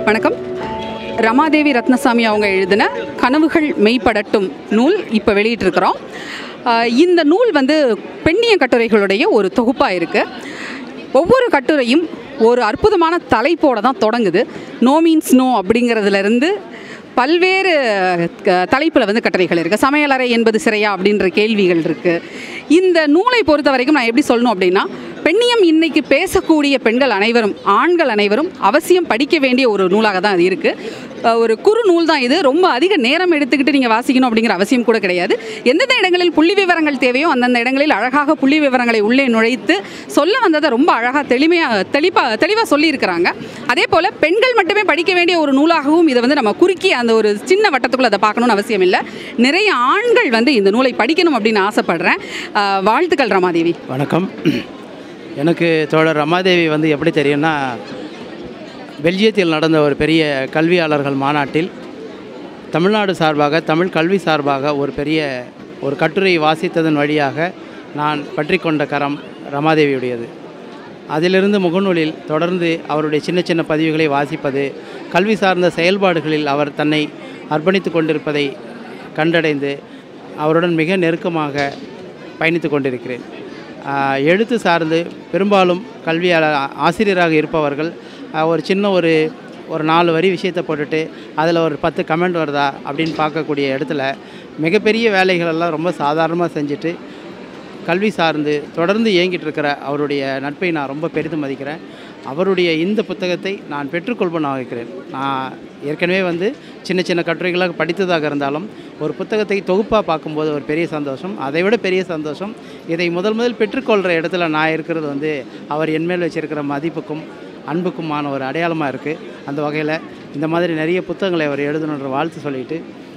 வணக்கம் ரமாதேவி ரத்னசாமி அவங்க எழுதின கனவுகள் மெய்ப்படட்டும் நூல் இப்போ வெளியிட்டிருக்கிறோம் ஆஹ் இந்த நூல் வந்து பெண்ணிய கட்டுரைகளுடைய ஒரு தொகுப்பாக இருக்குது ஒவ்வொரு கட்டுரையும் ஒரு அற்புதமான தலைப்போட தான் தொடங்குது நோ மீன்ஸ் நோ அப்படிங்கிறதுலேருந்து பல்வேறு தலைப்பில் வந்து கட்டுரைகள் இருக்குது சமையலறை என்பது சிறையா அப்படின்ற கேள்விகள் இருக்குது இந்த நூலை பொறுத்த வரைக்கும் நான் எப்படி சொல்லணும் அப்படின்னா பெண்ணியம் இன்னைக்கு பேசக்கூடிய பெண்கள் அனைவரும் ஆண்கள் அனைவரும் அவசியம் படிக்க வேண்டிய ஒரு நூலாக தான் அது இருக்குது ஒரு குறு நூல் தான் இது ரொம்ப அதிக நேரம் எடுத்துக்கிட்டு நீங்கள் வாசிக்கணும் அப்படிங்கிற அவசியம் கூட கிடையாது எந்தெந்த இடங்களில் புள்ளி விவரங்கள் தேவையோ அந்தந்த இடங்களில் அழகாக புள்ளி விவரங்களை உள்ளே நுழைத்து சொல்ல வந்ததை ரொம்ப அழகாக தெளிமையாக தெளிப்பாக தெளிவாக சொல்லியிருக்கிறாங்க அதே போல் பெண்கள் மட்டுமே படிக்க வேண்டிய ஒரு நூலாகவும் இதை வந்து நம்ம குறுக்கி அந்த ஒரு சின்ன வட்டத்துக்குள்ள அதை பார்க்கணும்னு அவசியம் இல்லை நிறைய ஆண்கள் வந்து இந்த நூலை படிக்கணும் அப்படின்னு ஆசைப்படுறேன் ஆஹ் வாழ்த்துக்கள் ரமாதேவி வணக்கம் எனக்கு தோழர் ரமாதேவி வந்து எப்படி தெரியும்னா பெல்ஜியத்தில் நடந்த ஒரு பெரிய கல்வியாளர்கள் மாநாட்டில் தமிழ்நாடு சார்பாக தமிழ் கல்வி சார்பாக ஒரு பெரிய ஒரு கட்டுரை வாசித்ததன் வழியாக நான் பற்றி கொண்ட கரம் ரமாதேவியுடையது அதிலிருந்து முகநூலில் தொடர்ந்து அவருடைய சின்ன சின்ன பதிவுகளை வாசிப்பது கல்வி சார்ந்த செயல்பாடுகளில் அவர் தன்னை அர்ப்பணித்து கொண்டிருப்பதை கண்டடைந்து அவருடன் மிக நெருக்கமாக பயணித்து கொண்டிருக்கிறேன் ஆஹ் எழுத்து சார்ந்து பெரும்பாலும் கல்வியாளர் ஆ- ஆசிரியராக இருப்பவர்கள் ஆஹ் ஒரு சின்ன ஒரு ஒரு நாலு வரி விஷயத்தை போட்டுட்டு அதில் ஒரு பத்து கமெண்ட் வருதா அப்படின்னு பார்க்கக்கூடிய இடத்துல மிகப்பெரிய வேலைகளெல்லாம் ரொம்ப சாதாரணமாக செஞ்சுட்டு கல்வி சார்ந்து தொடர்ந்து இயங்கிட்டு இருக்கிற அவருடைய நட்பை நான் ரொம்ப பெரிதும் மதிக்கிறேன் அவருடைய இந்த புத்தகத்தை நான் பெற்றுக்கொள்பன் ஆகிறேன் நான் ஏற்கனவே வந்து சின்ன சின்ன கட்டுரைகளாக படித்ததாக இருந்தாலும் ஒரு புத்தகத்தை தொகுப்பாக பார்க்கும்போது ஒரு பெரிய சந்தோஷம் அதை விட பெரிய சந்தோஷம் இதை முதல் முதல் பெற்றுக்கொள்கிற இடத்துல நான் இருக்கிறது வந்து அவர் என்மேல் வச்சிருக்கிற மதிப்புக்கும் அன்புக்குமான ஒரு அடையாளமாக இருக்குது அந்த வகையில் இந்த மாதிரி நிறைய புத்தகங்களை அவர் எழுதணுன்ற வாழ்த்து சொல்லிட்டு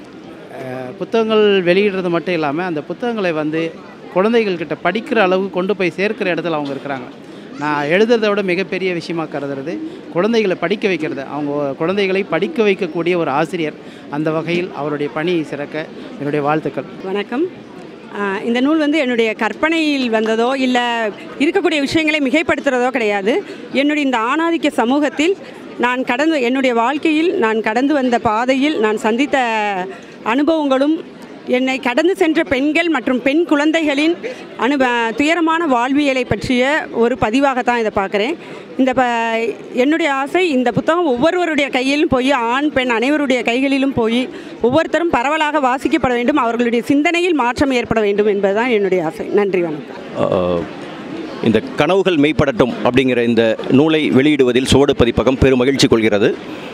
அஹ், புத்தகங்கள் வெளியிடுறது மட்டும் இல்லாமல் அந்த புத்தகங்களை வந்து குழந்தைகள்கிட்ட படிக்கிற அளவு கொண்டு போய் சேர்க்கிற இடத்துல அவங்க இருக்கிறாங்க நான் எழுதுறதை விட மிகப்பெரிய விஷயமா கருதுறது குழந்தைகளை படிக்க வைக்கிறது அவங்க குழந்தைகளை படிக்க வைக்கக்கூடிய ஒரு ஆசிரியர் அந்த வகையில் அவருடைய பணி சிறக்க என்னுடைய வாழ்த்துக்கள் வணக்கம் ஆஹ் இந்த நூல் வந்து என்னுடைய கற்பனையில் வந்ததோ இல்லை இருக்கக்கூடிய விஷயங்களை மிகைப்படுத்துகிறதோ கிடையாது என்னுடைய இந்த ஆணாதிக்க சமூகத்தில் நான் கடந்து என்னுடைய வாழ்க்கையில் நான் கடந்து வந்த பாதையில் நான் சந்தித்த அனுபவங்களும் என்னை கடந்து சென்ற பெண்கள் மற்றும் பெண் குழந்தைகளின் அனுப துயரமான வாழ்வியலை பற்றிய ஒரு பதிவாகத்தான் இதை பார்க்குறேன் இந்த ப என்னுடைய ஆசை இந்த புத்தகம் ஒவ்வொருவருடைய கையிலும் போய் ஆண் பெண் அனைவருடைய கைகளிலும் போய் ஒவ்வொருத்தரும் பரவலாக வாசிக்கப்பட வேண்டும் அவர்களுடைய சிந்தனையில் மாற்றம் ஏற்பட வேண்டும் என்பதுதான் என்னுடைய ஆசை நன்றி வணக்கம் ஆஹ், இந்த கனவுகள் மெய்ப்படட்டும் அப்படிங்கிற இந்த நூலை வெளியிடுவதில் சுவடு பதிப்பகம் பெரும் மகிழ்ச்சி கொள்கிறது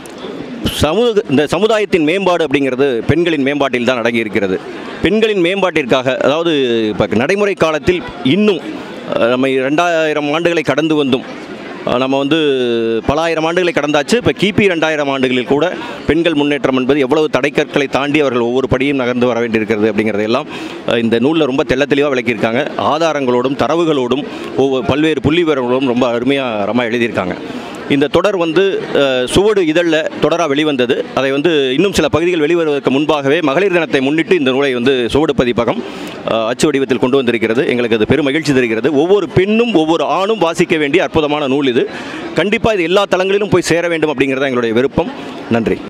சமூக இந்த சமுதாயத்தின் மேம்பாடு அப்படிங்கிறது பெண்களின் மேம்பாட்டில் தான் அடங்கி இருக்கிறது பெண்களின் மேம்பாட்டிற்காக அதாவது இப்போ நடைமுறை காலத்தில் இன்னும் ஆஹ், நம்ம ரெண்டாயிரம் ஆண்டுகளை கடந்து வந்தும் ஆஹ், நம்ம வந்து பல ஆயிரம் ஆண்டுகளை கடந்தாச்சு இப்போ கிபி ரெண்டாயிரம் ஆண்டுகளில் கூட பெண்கள் முன்னேற்றம் என்பது எவ்வளவு தடைக்கற்களை தாண்டி அவர்கள் ஒவ்வொரு படியும் நகர்ந்து வர வேண்டியிருக்கிறது அப்படிங்கிறதையெல்லாம் ஆஹ், இந்த நூலில் ரொம்ப தெள்ள தெளிவாக விளக்கியிருக்காங்க ஆதாரங்களோடும் தரவுகளோடும் ஒவ்வொரு பல்வேறு புள்ளி விவரங்களோடும் ரொம்ப அருமையாக ரமா எழுதியிருக்காங்க இந்த தொடர் வந்து அஹ், சுவடு இதழில் தொடராக வெளிவந்தது அதை வந்து இன்னும் சில பகுதிகள் வெளிவருவதற்கு முன்பாகவே மகளிர் தினத்தை முன்னிட்டு இந்த நூலை வந்து சுவடு பதிப்பகம் அஹ், அச்சு வடிவத்தில் கொண்டு வந்திருக்கிறது எங்களுக்கு அது பெரும் மகிழ்ச்சி தருகிறது ஒவ்வொரு பெண்ணும் ஒவ்வொரு ஆணும் வாசிக்க வேண்டிய அற்புதமான நூல் இது கண்டிப்பாக இது எல்லா தளங்களிலும் போய் சேர வேண்டும் அப்படிங்கிறது எங்களுடைய விருப்பம் நன்றி